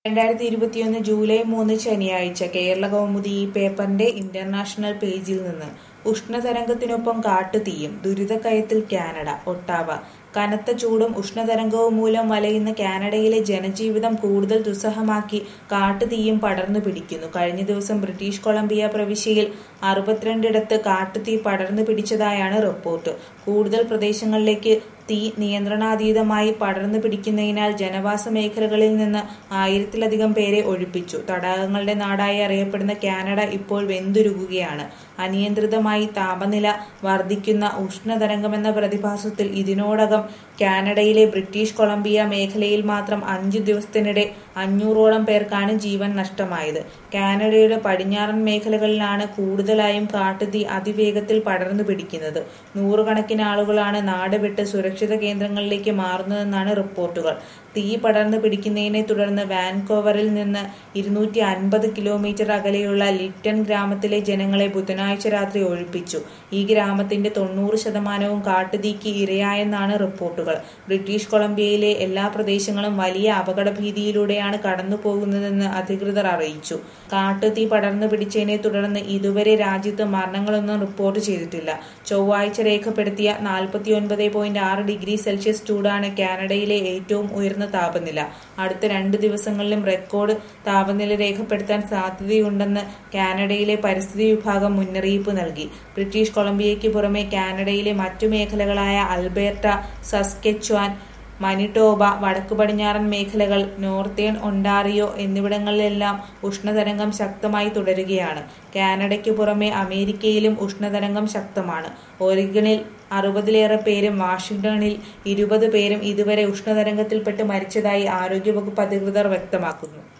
രണ്ടായിരത്തി ഇരുപത്തിയൊന്ന് ജൂലൈ മൂന്ന് ശനിയാഴ്ച കേരള കൗമുദി ഈ പേപ്പറിന്റെ ഇന്റർനാഷണൽ പേജിൽ നിന്ന് ഉഷ്ണതരംഗത്തിനൊപ്പം കാട്ടുതീയും ദുരിതക്കയത്തിൽ കാനഡ ഒട്ടാവ കനത്ത ചൂടും ഉഷ്ണതരംഗവും മൂലം വലയുന്ന കാനഡയിലെ ജനജീവിതം കൂടുതൽ ദുസ്സഹമാക്കി കാട്ടുതീയും പടർന്നു പിടിക്കുന്നു കഴിഞ്ഞ ദിവസം ബ്രിട്ടീഷ് കൊളംബിയ പ്രവിശ്യയിൽ അറുപത്തിരണ്ടിടത്ത് കാട്ടുതീ പടർന്നു പിടിച്ചതായാണ് റിപ്പോർട്ട് കൂടുതൽ പ്രദേശങ്ങളിലേക്ക് തീ നിയന്ത്രണാതീതമായി പടർന്നു പിടിക്കുന്നതിനാൽ ജനവാസ മേഖലകളിൽ നിന്ന് ആയിരത്തിലധികം പേരെ ഒഴിപ്പിച്ചു തടാകങ്ങളുടെ നാടായി അറിയപ്പെടുന്ന കാനഡ ഇപ്പോൾ വെന്തുരുകുകയാണ് അനിയന്ത്രിതമായി താപനില വർദ്ധിക്കുന്ന ഉഷ്ണതരംഗമെന്ന പ്രതിഭാസത്തിൽ ഇതിനോടകം കാനഡയിലെ ബ്രിട്ടീഷ് കൊളംബിയ മേഖലയിൽ മാത്രം അഞ്ചു ദിവസത്തിനിടെ അഞ്ഞൂറോളം പേർക്കാണ് ജീവൻ നഷ്ടമായത് കാനഡയുടെ പടിഞ്ഞാറൻ മേഖലകളിലാണ് കൂടുതലായും കാട്ടുതീ അതിവേഗത്തിൽ പടർന്നു പിടിക്കുന്നത് നൂറുകണക്കിന് ആളുകളാണ് നാട് വിട്ട് സുരക്ഷിത കേന്ദ്രങ്ങളിലേക്ക് മാറുന്നതെന്നാണ് റിപ്പോർട്ടുകൾ തീ പടർന്നു പിടിക്കുന്നതിനെ തുടർന്ന് വാൻകോവറിൽ നിന്ന് ഇരുന്നൂറ്റി അൻപത് കിലോമീറ്റർ അകലെയുള്ള ലിറ്റൺ ഗ്രാമത്തിലെ ജനങ്ങളെ ബുധനാഴ്ച രാത്രി ഒഴിപ്പിച്ചു ഈ ഗ്രാമത്തിന്റെ തൊണ്ണൂറ് ശതമാനവും കാട്ടുതീക്ക് ഇരയായെന്നാണ് റിപ്പോർട്ടുകൾ ബ്രിട്ടീഷ് കൊളംബിയയിലെ എല്ലാ പ്രദേശങ്ങളും വലിയ അപകട ഭീതിയിലൂടെയാണ് കടന്നു പോകുന്നതെന്ന് അധികൃതർ അറിയിച്ചു കാട്ടുതീ പടർന്നു പിടിച്ചതിനെ തുടർന്ന് ഇതുവരെ രാജ്യത്ത് മരണങ്ങളൊന്നും റിപ്പോർട്ട് ചെയ്തിട്ടില്ല ചൊവ്വാഴ്ച രേഖപ്പെടുത്തിയ നാൽപ്പത്തിയൊൻപത് പോയിന്റ് ആറ് ഡിഗ്രി സെൽഷ്യസ് ചൂടാണ് കാനഡയിലെ ഏറ്റവും ഉയർന്ന താപനില അടുത്ത രണ്ട് ദിവസങ്ങളിലും റെക്കോർഡ് താപനില രേഖപ്പെടുത്താൻ സാധ്യതയുണ്ടെന്ന് കാനഡയിലെ പരിസ്ഥിതി വിഭാഗം മുന്നറിയിപ്പ് നൽകി ബ്രിട്ടീഷ് കൊളംബിയയ്ക്ക് പുറമെ കാനഡയിലെ മറ്റു മേഖലകളായ അൽബേർട്ട സസ്കെച്വാൻ മനിറ്റോബ വടക്കു പടിഞ്ഞാറൻ മേഖലകൾ നോർത്തേൺ ഒണ്ടാറിയോ എന്നിവിടങ്ങളിലെല്ലാം ഉഷ്ണതരംഗം ശക്തമായി തുടരുകയാണ് കാനഡയ്ക്ക് പുറമെ അമേരിക്കയിലും ഉഷ്ണതരംഗം ശക്തമാണ് ഒറിഗണിൽ അറുപതിലേറെ പേരും വാഷിംഗ്ടണിൽ ഇരുപത് പേരും ഇതുവരെ ഉഷ്ണതരംഗത്തിൽപ്പെട്ട് മരിച്ചതായി ആരോഗ്യവകുപ്പ് അധികൃതർ വ്യക്തമാക്കുന്നു